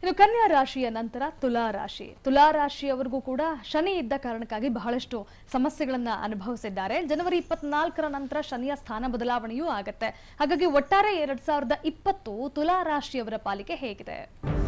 ಇನ್ನು ಕನ್ಯಾ ರಾಶಿಯ ನಂತರ ತುಲಾ ರಾಶಿ ತುಲಾ ರಾಶಿಯವರಿಗೂ ಕೂಡ ಶನಿ ಇದ್ದ ಕಾರಣಕ್ಕಾಗಿ ಬಹಳಷ್ಟು ಸಮಸ್ಯೆಗಳನ್ನ ಅನುಭವಿಸಿದ್ದಾರೆ ಜನವರಿ ಇಪ್ಪತ್ನಾಲ್ಕರ ನಂತರ ಶನಿಯ ಸ್ಥಾನ ಬದಲಾವಣೆಯೂ ಆಗತ್ತೆ ಹಾಗಾಗಿ ಒಟ್ಟಾರೆ ಎರಡ್ ಸಾವಿರದ ಇಪ್ಪತ್ತು ತುಲಾ ರಾಶಿಯವರ ಪಾಲಿಗೆ ಹೇಗಿದೆ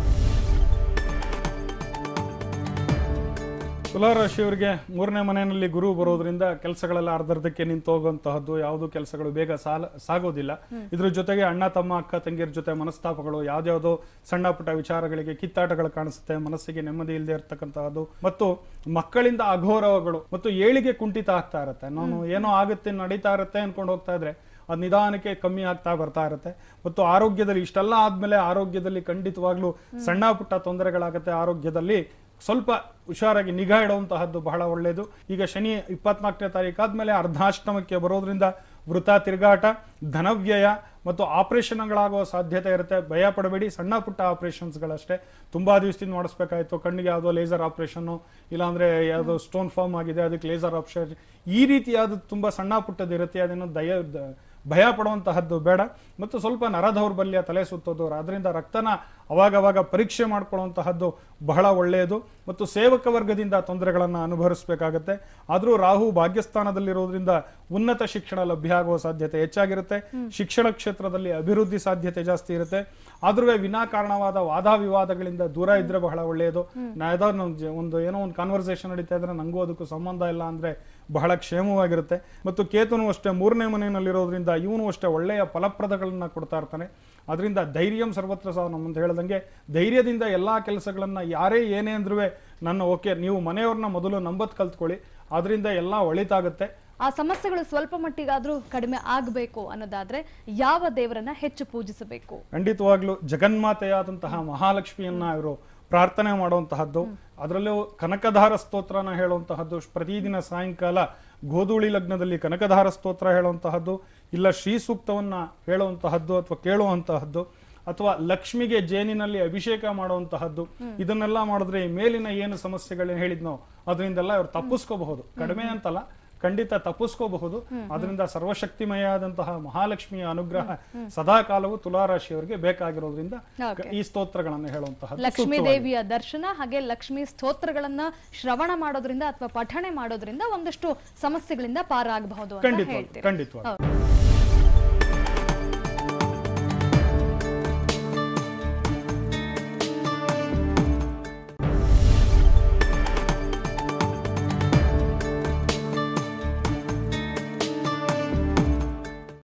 ತುಲಾರಾಶಿಯವರಿಗೆ ಮೂರನೇ ಮನೆಯಲ್ಲಿ ಗುರು ಬರೋದ್ರಿಂದ ಕೆಲಸಗಳೆಲ್ಲ ಅರ್ಧರ್ಧಕ್ಕೆ ನಿಂತು ಹೋಗುವಂತಹದ್ದು ಯಾವುದು ಕೆಲಸಗಳು ಬೇಗ ಸಾಲ ಸಾಗೋದಿಲ್ಲ ಇದ್ರ ಜೊತೆಗೆ ಅಣ್ಣ ತಮ್ಮ ಅಕ್ಕ ತಂಗಿಯರ ಜೊತೆ ಮನಸ್ತಾಪಗಳು ಯಾವ್ದ್ಯಾವ್ದೋ ಸಣ್ಣ ಪುಟ್ಟ ವಿಚಾರಗಳಿಗೆ ಕಿತ್ತಾಟಗಳು ಕಾಣಿಸುತ್ತೆ ಮನಸ್ಸಿಗೆ ನೆಮ್ಮದಿ ಇಲ್ಲದೆ ಇರ್ತಕ್ಕಂತಹದ್ದು ಮತ್ತು ಮಕ್ಕಳಿಂದ ಅಘೋರಗಳು ಮತ್ತು ಏಳಿಗೆ ಕುಂಠಿತ ಆಗ್ತಾ ಇರುತ್ತೆ ನಾನು ಏನೋ ಆಗುತ್ತೆ ನಡೀತಾ ಇರುತ್ತೆ ಅನ್ಕೊಂಡು ಹೋಗ್ತಾ ಇದ್ರೆ ಅದು ನಿಧಾನಕ್ಕೆ ಕಮ್ಮಿ ಆಗ್ತಾ ಬರ್ತಾ ಇರುತ್ತೆ ಮತ್ತು ಆರೋಗ್ಯದಲ್ಲಿ ಇಷ್ಟೆಲ್ಲ ಆದ್ಮೇಲೆ ಆರೋಗ್ಯದಲ್ಲಿ ಖಂಡಿತವಾಗ್ಲೂ ಸಣ್ಣ ಪುಟ್ಟ ತೊಂದರೆಗಳಾಗುತ್ತೆ ಆರೋಗ್ಯದಲ್ಲಿ ಸ್ವಲ್ಪ ಹುಷಾರಾಗಿ ನಿಗಾ ಇಡುವಂತಹದ್ದು ಬಹಳ ಒಳ್ಳೆಯದು ಈಗ ಶನಿ ಇಪ್ಪತ್ನಾಲ್ಕನೇ ತಾರೀಕು ಆದ್ಮೇಲೆ ಅರ್ಧಾಷ್ಟಮಕ್ಕೆ ಬರೋದ್ರಿಂದ ವೃತ ತಿರುಗಾಟ ಧನವ್ಯಯ ಮತ್ತು ಆಪರೇಷನ್ಗಳಾಗುವ ಸಾಧ್ಯತೆ ಇರುತ್ತೆ ಭಯ ಪಡಬೇಡಿ ಸಣ್ಣ ಪುಟ್ಟ ಆಪರೇಷನ್ಸ್ಗಳಷ್ಟೇ ತುಂಬಾ ದಿವಸದಿಂದ ಮಾಡಿಸ್ಬೇಕಾಯ್ತು ಕಣ್ಣಿಗೆ ಯಾವುದೋ ಲೇಸರ್ ಆಪರೇಷನ್ನು ಇಲ್ಲಾಂದ್ರೆ ಯಾವುದೋ ಸ್ಟೋನ್ ಫಾರ್ಮ್ ಆಗಿದೆ ಅದಕ್ಕೆ ಲೇಸರ್ ಆಪರೇಷನ್ ಈ ರೀತಿಯಾದ ತುಂಬಾ ಸಣ್ಣ ಪುಟ್ಟದ್ದು ಇರುತ್ತೆ ಅದನ್ನು ದಯ ದ- ಭಯ ಪಡುವಂತಹದ್ದು ಬೇಡ ಮತ್ತು ಸ್ವಲ್ಪ ನರ ದೌರ್ಬಲ್ಯ ತಲೆ ಸುತ್ತೋದು ಅದರಿಂದ ರಕ್ತನ ಅವಾಗವಾಗ ಪರೀಕ್ಷೆ ಮಾಡ್ಕೊಳ್ಳುವಂತಹದ್ದು ಬಹಳ ಒಳ್ಳೆಯದು ಮತ್ತು ಸೇವಕ ವರ್ಗದಿಂದ ತೊಂದರೆಗಳನ್ನು ಅನುಭವಿಸಬೇಕಾಗತ್ತೆ ಆದರೂ ರಾಹು ಭಾಗ್ಯಸ್ಥಾನದಲ್ಲಿರೋದ್ರಿಂದ ಉನ್ನತ ಶಿಕ್ಷಣ ಲಭ್ಯ ಆಗುವ ಸಾಧ್ಯತೆ ಹೆಚ್ಚಾಗಿರುತ್ತೆ ಶಿಕ್ಷಣ ಕ್ಷೇತ್ರದಲ್ಲಿ ಅಭಿವೃದ್ಧಿ ಸಾಧ್ಯತೆ ಜಾಸ್ತಿ ಇರುತ್ತೆ ಆದ್ರೂ ವಿನಾಕಾರಣವಾದ ವಾದ ವಿವಾದಗಳಿಂದ ದೂರ ಇದ್ರೆ ಬಹಳ ಒಳ್ಳೆಯದು ನಾ ಯಾವ್ದಾದ್ರು ಒಂದ್ ಜ- ಒಂದು ಏನೋ ಒಂದು ಕಾನ್ವರ್ಸೇಷನ್ ನಡೀತಾ ಇದ್ರೆ ನಂಗೂ ಅದಕ್ಕೂ ಸಂಬಂಧ ಇಲ್ಲ ಅಂದ್ರೆ ಬಹಳ ಕ್ಷೇಮವಾಗಿರುತ್ತೆ ಮತ್ತು ಕೇತುನು ಅಷ್ಟೇ ಮೂರನೇ ಮನೆಯಲ್ಲಿರೋದ್ರಿಂದ ಇವನು ಅಷ್ಟೇ ಒಳ್ಳೆಯ ಫಲಪ್ರದಗಳನ್ನ ಕೊಡ್ತಾ ಇರ್ತಾನೆ ಅದರಿಂದ ಧೈರ್ಯಂ ಸರ್ವತ್ರ ಸಹ ನಮ್ಮಂತ ಹೇಳ್ದಂಗೆ ಧೈರ್ಯದಿಂದ ಎಲ್ಲಾ ಕೆಲಸಗಳನ್ನ ಯಾರೇ ಏನೇ ಅಂದ್ರೂ ನನ್ನ ಓಕೆ ನೀವು ಮನೆಯವ್ರನ್ನ ಮೊದಲು ನಂಬತ್ ಕಲ್ತ್ಕೊಳ್ಳಿ ಅದರಿಂದ ಎಲ್ಲ ಒಳಿತಾಗುತ್ತೆ ಆ ಸಮಸ್ಯೆಗಳು ಸ್ವಲ್ಪ ಮಟ್ಟಿಗಾದ್ರೂ ಕಡಿಮೆ ಆಗಬೇಕು ಅನ್ನೋದಾದ್ರೆ ಯಾವ ದೇವರನ್ನ ಹೆಚ್ಚು ಪೂಜಿಸಬೇಕು ಖಂಡಿತವಾಗ್ಲೂ ಜಗನ್ಮಾತೆಯಾದಂತಹ ಮಹಾಲಕ್ಷ್ಮಿಯನ್ನ ಇವರು ಪ್ರಾರ್ಥನೆ ಮಾಡುವಂತಹದ್ದು ಅದರಲ್ಲೂ ಕನಕಧಾರ ಸ್ತೋತ್ರನ ಹೇಳುವಂತಹದ್ದು ಪ್ರತಿದಿನ ಸಾಯಂಕಾಲ ಗೋಧೂಳಿ ಲಗ್ನದಲ್ಲಿ ಕನಕಧಾರ ಸ್ತೋತ್ರ ಹೇಳುವಂತಹದ್ದು ಇಲ್ಲ ಶ್ರೀ ಸೂಕ್ತವನ್ನ ಹೇಳುವಂತಹದ್ದು ಅಥವಾ ಕೇಳುವಂತಹದ್ದು ಅಥವಾ ಲಕ್ಷ್ಮಿಗೆ ಜೇನಿನಲ್ಲಿ ಅಭಿಷೇಕ ಮಾಡುವಂತಹದ್ದು ಇದನ್ನೆಲ್ಲ ಮಾಡಿದ್ರೆ ಈ ಮೇಲಿನ ಏನು ಸಮಸ್ಯೆಗಳನ್ನ ಹೇಳಿದ್ನೋ ಅದರಿಂದೆಲ್ಲ ಇವರು ತಪ್ಪಿಸ್ಕೋಬಹುದು ಕಡಿಮೆ ಅಂತಲ್ಲ ಖಂಡಿತ ತಪ್ಪಿಸ್ಕೋಬಹುದು ಅದರಿಂದ ಸರ್ವಶಕ್ತಿಮಯಾದಂತಹ ಮಹಾಲಕ್ಷ್ಮಿಯ ಅನುಗ್ರಹ ಸದಾ ಕಾಲವು ತುಲಾರಾಶಿಯವರಿಗೆ ಬೇಕಾಗಿರೋದ್ರಿಂದ Okay. ಈ ಸ್ತೋತ್ರಗಳನ್ನು ಹೇಳುವಂತಹ ಲಕ್ಷ್ಮೀ ದೇವಿಯ ದರ್ಶನ ಹಾಗೆ ಲಕ್ಷ್ಮೀ ಸ್ತೋತ್ರಗಳನ್ನ ಶ್ರವಣ ಮಾಡೋದ್ರಿಂದ ಅಥವಾ ಪಠಣೆ ಮಾಡೋದ್ರಿಂದ ಒಂದಷ್ಟು ಸಮಸ್ಯೆಗಳಿಂದ ಪಾರಾಗಬಹುದು ಅಂತ ಖಂಡಿತವಾಗಿ ಹೇಳ್ತೀರಾ ಖಂಡಿತವಾಗಿ ಹೌದು.